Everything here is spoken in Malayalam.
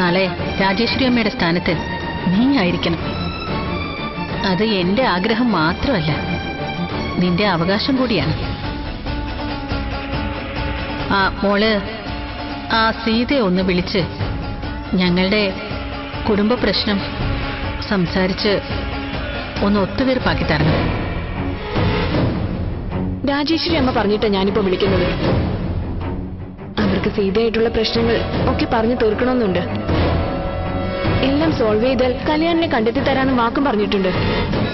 നാളെ രാജേശ്വരി അമ്മയുടെ സ്ഥാനത്ത് നീ ആയിരിക്കണം അത് എന്റെ ആഗ്രഹം മാത്രമല്ല നിന്റെ അവകാശം കൂടിയാണ് ആ മോള് ആ സീതയെ ഒന്ന് വിളിച്ച് ഞങ്ങളുടെ കുടുംബ പ്രശ്നം സംസാരിച്ച് ഒന്ന് ഒത്തുതീർപ്പാക്കി തരണം രാജേശ്വരി അമ്മ പറഞ്ഞിട്ടാ ഞാനിപ്പോ വിളിക്കുന്നത് അവർക്ക് സീതയായിട്ടുള്ള പ്രശ്നങ്ങൾ ഒക്കെ പറഞ്ഞു തീർക്കണമെന്നുണ്ട് എല്ലാം സോൾവ് ചെയ്താൽ കല്യാണിനെ കണ്ടെത്തി തരാനും വാക്കും പറഞ്ഞിട്ടുണ്ട്